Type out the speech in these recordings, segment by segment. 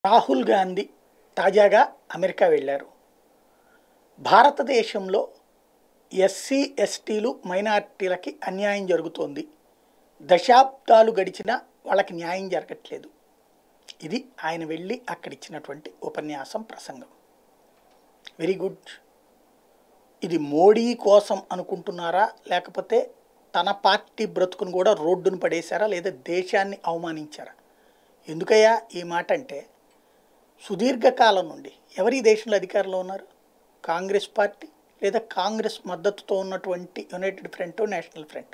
రాహుల్ గాంధీ తాజాగా అమెరికా వెళ్ళారు భారతదేశంలో ఎస్సీ ఎస్టీలు మైనారిటీలకి అన్యాయం జరుగుతోంది దశాబ్దాలు గడిచినా వాళ్ళకి న్యాయం జరగట్లేదు ఇది ఆయన వెళ్ళి అక్కడ ఇచ్చినటువంటి ఉపన్యాసం ప్రసంగం వెరీ గుడ్ ఇది మోడీ కోసం అనుకుంటున్నారా లేకపోతే తన పార్టీ బ్రతుకును కూడా రోడ్డును పడేశారా లేదా దేశాన్ని అవమానించారా ఎందుకయ్యా ఈ మాట అంటే సుదీర్ఘకాలం నుండి ఎవరి దేశంలో అధికారంలో ఉన్నారు కాంగ్రెస్ పార్టీ లేదా కాంగ్రెస్ మద్దతుతో ఉన్నటువంటి యునైటెడ్ ఫ్రంట్ నేషనల్ ఫ్రంట్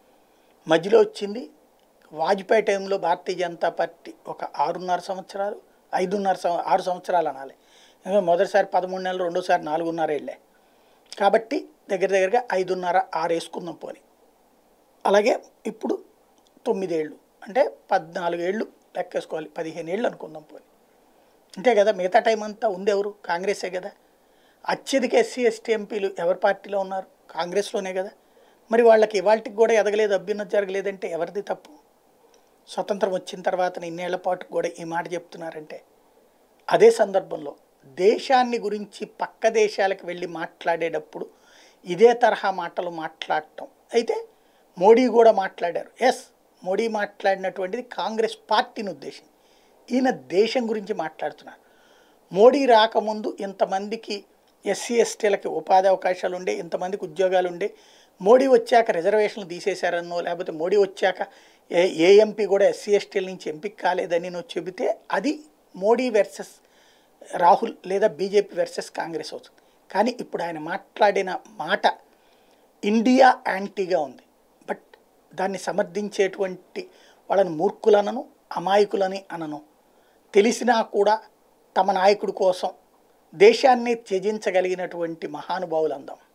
మధ్యలో వచ్చింది వాజ్పేయి టైంలో భారతీయ జనతా పార్టీ ఒక ఆరున్నర సంవత్సరాలు ఐదున్నర సంవ ఆరు సంవత్సరాలు అనాలి ఇంకా మొదటిసారి పదమూడు నెలలు రెండోసారి నాలుగున్నర వెళ్ళే కాబట్టి దగ్గర దగ్గరగా ఐదున్నర ఆరు వేసుకుందాం పోని అలాగే ఇప్పుడు తొమ్మిదేళ్ళు అంటే పద్నాలుగేళ్ళు లెక్కేసుకోవాలి పదిహేను ఏళ్ళు అనుకుందాం పోని అంతే కదా మిగతా టైం అంతా ఉంది ఎవరు కాంగ్రెసే కదా అత్యధిక ఎస్సీ ఎస్టీ ఎంపీలు ఎవరి పార్టీలో ఉన్నారు కాంగ్రెస్లోనే కదా మరి వాళ్ళకి ఇవాళకి కూడా ఎదగలేదు అభ్యున్నతి జరగలేదంటే ఎవరిది తప్పు స్వతంత్రం వచ్చిన తర్వాత ఇన్నేళ్ల పాటు కూడా ఈ మాట చెప్తున్నారంటే అదే సందర్భంలో దేశాన్ని గురించి పక్క దేశాలకు వెళ్ళి మాట్లాడేటప్పుడు ఇదే తరహా మాటలు మాట్లాడటం అయితే మోడీ కూడా మాట్లాడారు ఎస్ మోడీ మాట్లాడినటువంటిది కాంగ్రెస్ పార్టీని ఉద్దేశించి ఈయన దేశం గురించి మాట్లాడుతున్నారు మోడీ రాకముందు ఇంతమందికి ఎస్సీ ఎస్టీలకి ఉపాధి అవకాశాలు ఉండే ఇంతమందికి ఉద్యోగాలు ఉండే మోడీ వచ్చాక రిజర్వేషన్లు తీసేశారనో లేకపోతే మోడీ వచ్చాక ఏ ఏ ఎంపీ కూడా ఎస్సీ ఎస్టీల నుంచి ఎంపిక కాలేదని నువ్వు చెబితే అది మోడీ వెర్సెస్ రాహుల్ లేదా బీజేపీ వెర్సెస్ కాంగ్రెస్ అవుతుంది కానీ ఇప్పుడు ఆయన మాట్లాడిన మాట ఇండియా యాంటీగా ఉంది బట్ దాన్ని సమర్థించేటువంటి వాళ్ళని మూర్ఖులనను అమాయకులని అనను తెలిసినా కూడా తమ నాయకుడి కోసం దేశాన్ని త్యజించగలిగినటువంటి మహానుభావులు అందాం